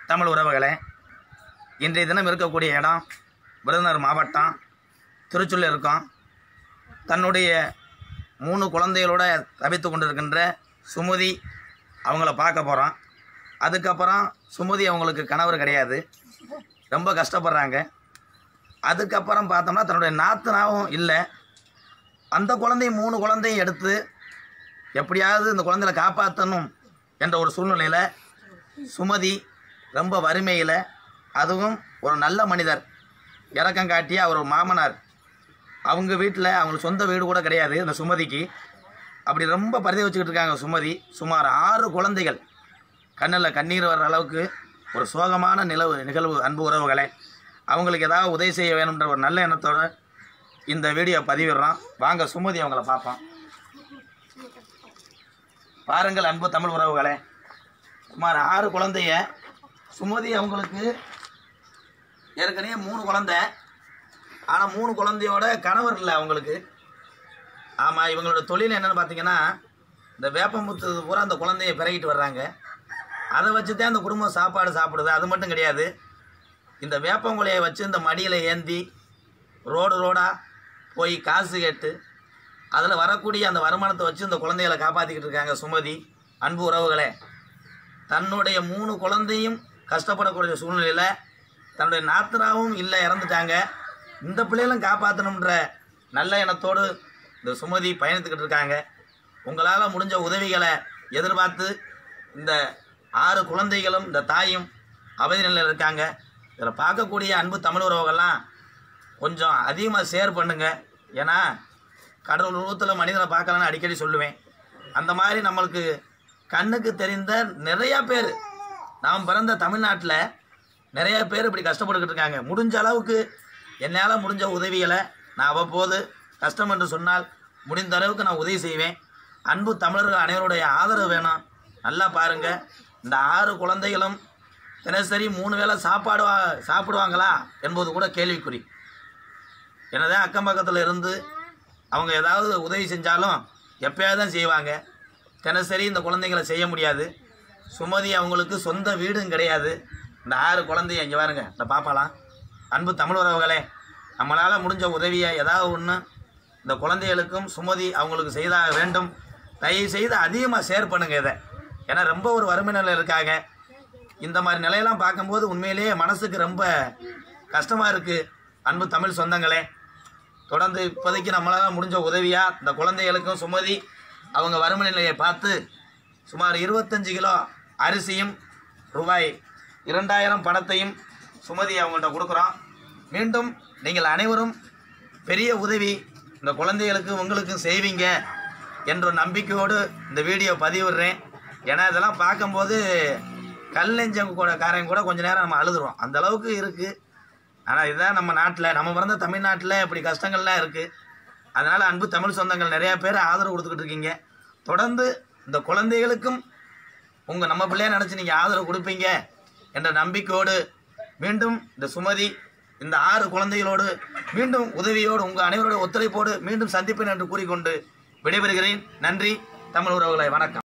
தமிழ் உறவுகளே இன்றைய தினம் இருக்கக்கூடிய இடம் விருதுநகர் மாவட்டம் திருச்சூரில் இருக்கோம் தன்னுடைய மூணு குழந்தைகளோட தவித்து கொண்டிருக்கின்ற சுமதி அவங்கள பார்க்க போகிறோம் அதுக்கப்புறம் சுமதி அவங்களுக்கு கணவர் கிடையாது ரொம்ப கஷ்டப்படுறாங்க அதுக்கப்புறம் பார்த்தோம்னா தன்னுடைய நாத்தனாவும் இல்லை அந்த குழந்தையும் மூணு குழந்தையும் எடுத்து எப்படியாவது இந்த குழந்தைகளை காப்பாற்றணும் என்ற ஒரு சூழ்நிலையில் சுமதி ரொம்ப வறுமையில் அதுவும் ஒரு நல்ல மனிதர் இறக்கம் காட்டிய அவர் ஒரு மாமனார் அவங்க வீட்டில் அவங்களுக்கு சொந்த வீடு கூட கிடையாது இந்த சுமதிக்கு அப்படி ரொம்ப பரிதை வச்சுக்கிட்டு இருக்காங்க சுமதி சுமார் ஆறு குழந்தைகள் கண்ணில் கண்ணீர் வர்ற அளவுக்கு ஒரு சோகமான நிலவு நிகழ்வு அன்பு உறவுகளே அவங்களுக்கு ஏதாவது உதவி செய்ய வேணுன்ற ஒரு நல்ல எண்ணத்தோட இந்த வீடியோ பதிவிடுறோம் வாங்க சுமதி அவங்கள பார்ப்போம் பாருங்கள் அன்பு தமிழ் உறவுகளே சுமார் ஆறு குழந்தைய சுமதி அவங்களுக்கு ஏற்கனவே மூணு குழந்தை ஆனால் மூணு குழந்தையோட கணவர் இல்லை அவங்களுக்கு ஆமாம் இவங்களோட தொழில் என்னென்னு பார்த்தீங்கன்னா இந்த வேப்பமுத்து பூரா அந்த குழந்தைய பிறகிட்டு வர்றாங்க அதை வச்சு தான் அந்த குடும்பம் சாப்பாடு சாப்பிடுது அது மட்டும் கிடையாது இந்த வேப்பங்குலையை வச்சு இந்த மடியில் ஏந்தி ரோடு ரோடாக போய் காசு கேட்டு அதில் வரக்கூடிய அந்த வருமானத்தை வச்சு இந்த குழந்தைகளை காப்பாற்றிக்கிட்டு இருக்காங்க சுமதி அன்பு உறவுகளே தன்னுடைய மூணு குழந்தையும் கஷ்டப்படக்கூடிய சூழ்நிலையில் தன்னுடைய நாத்தனாவும் இல்லை இறந்துட்டாங்க இந்த பிள்ளைகளும் காப்பாற்றணுன்ற நல்ல எண்ணத்தோடு இந்த சுமதி பயணித்துக்கிட்டு இருக்காங்க உங்களால் முடிஞ்ச உதவிகளை எதிர்பார்த்து இந்த ஆறு குழந்தைகளும் இந்த தாயும் அவதி நிலையில் இருக்காங்க இதில் பார்க்கக்கூடிய அன்பு தமிழ் உறவுகள்லாம் கொஞ்சம் அதிகமாக ஷேர் பண்ணுங்க ஏன்னா கடவுள் உருவத்தில் மனிதனை பார்க்கலான்னு அடிக்கடி சொல்லுவேன் அந்த மாதிரி நம்மளுக்கு கண்ணுக்கு தெரிந்த நிறையா பேர் நாம் பிறந்த தமிழ்நாட்டில் நிறைய பேர் இப்படி கஷ்டப்பட்டுக்கிட்டு இருக்காங்க முடிஞ்ச அளவுக்கு என்னால் முடிஞ்ச உதவிகளை நான் அவ்வப்போது கஷ்டம் என்று சொன்னால் முடிந்த அளவுக்கு நான் உதவி செய்வேன் அன்பு தமிழர்கள் அனைவருடைய ஆதரவு வேணும் நல்லா பாருங்கள் இந்த ஆறு குழந்தைகளும் தினசரி மூணு வேளை சாப்பாடு வா- சாப்பிடுவாங்களா என்பது கூட கேள்விக்குறி என்னதான் அக்கம் பக்கத்தில் இருந்து அவங்க ஏதாவது உதவி செஞ்சாலும் எப்பயாவது தான் செய்வாங்க தினசரி இந்த குழந்தைங்களை செய்ய முடியாது சுமதி அவங்களுக்கு சொந்த வீடும் கிடையாது இந்த ஆறு குழந்தைய இங்கே பாருங்க இந்த பாப்பாலாம் அன்பு தமிழ் உறவுகளே நம்மளால் முடிஞ்ச உதவியை ஏதாவது ஒன்று இந்த குழந்தைகளுக்கும் சுமதி அவங்களுக்கு செய்தாக வேண்டும் தயவு செய்து அதிகமாக ஷேர் பண்ணுங்க இதை ஏன்னா ரொம்ப ஒரு வறுமை நிலையில் இருக்காங்க இந்த மாதிரி நிலையெல்லாம் பார்க்கும்போது உண்மையிலேயே மனசுக்கு ரொம்ப கஷ்டமாக இருக்குது அன்பு தமிழ் சொந்தங்களே தொடர்ந்து இப்போதைக்கு நம்மளால் முடிஞ்ச உதவியாக இந்த குழந்தைகளுக்கும் சுமதி அவங்க வறுமை நிலையை பார்த்து சுமார் இருபத்தஞ்சு கிலோ அரிசியும் ரூபாய் இரண்டாயிரம் பணத்தையும் சுமதி அவங்கள்ட்ட கொடுக்குறோம் மீண்டும் நீங்கள் அனைவரும் பெரிய உதவி இந்த குழந்தைகளுக்கு உங்களுக்கும் செய்வீங்க என்ற ஒரு நம்பிக்கையோடு இந்த வீடியோ பதிவிடுறேன் ஏன்னா இதெல்லாம் பார்க்கும்போது கல் நெஞ்சம் கூட காரங்க கூட கொஞ்ச நேரம் நம்ம அழுதுருவோம் அந்த அளவுக்கு இருக்குது ஆனால் இதுதான் நம்ம நாட்டில் நம்ம பிறந்த தமிழ்நாட்டில் இப்படி கஷ்டங்கள்லாம் இருக்குது அதனால் அன்பு தமிழ் சொந்தங்கள் நிறையா பேர் ஆதரவு கொடுத்துக்கிட்டு இருக்கீங்க தொடர்ந்து இந்த குழந்தைகளுக்கும் உங்கள் நம்ம பிள்ளைய நினச்சி நீங்கள் ஆதரவு கொடுப்பீங்க என்ற நம்பிக்கையோடு மீண்டும் இந்த சுமதி இந்த ஆறு குழந்தைகளோடு மீண்டும் உதவியோடு உங்கள் அனைவருடைய ஒத்துழைப்போடு மீண்டும் சந்திப்பேன் என்று கூறிக்கொண்டு விடைபெறுகிறேன் நன்றி தமிழ் உறவுகளை வணக்கம்